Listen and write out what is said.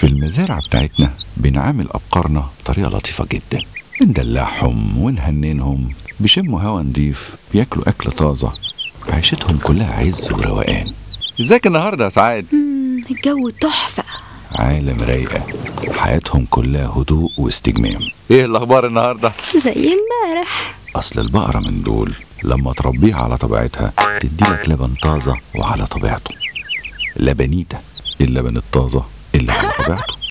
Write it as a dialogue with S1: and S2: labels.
S1: في المزارع بتاعتنا بنعامل أبقارنا بطريقة لطيفة جدا بندلعهم ونهننهم بيشموا هوا نضيف بياكلوا أكل طازة عيشتهم كلها عز وروقان ازيك النهارده يا سعاد
S2: مم، الجو تحفة
S1: عالم رايقة حياتهم كلها هدوء واستجمام ايه الأخبار النهارده؟
S2: زي امبارح
S1: أصل البقرة من دول لما تربيها على طبيعتها تديلك لبن طازة وعلى طبيعته لبنيتة اللبن الطازة اللي على طبيعته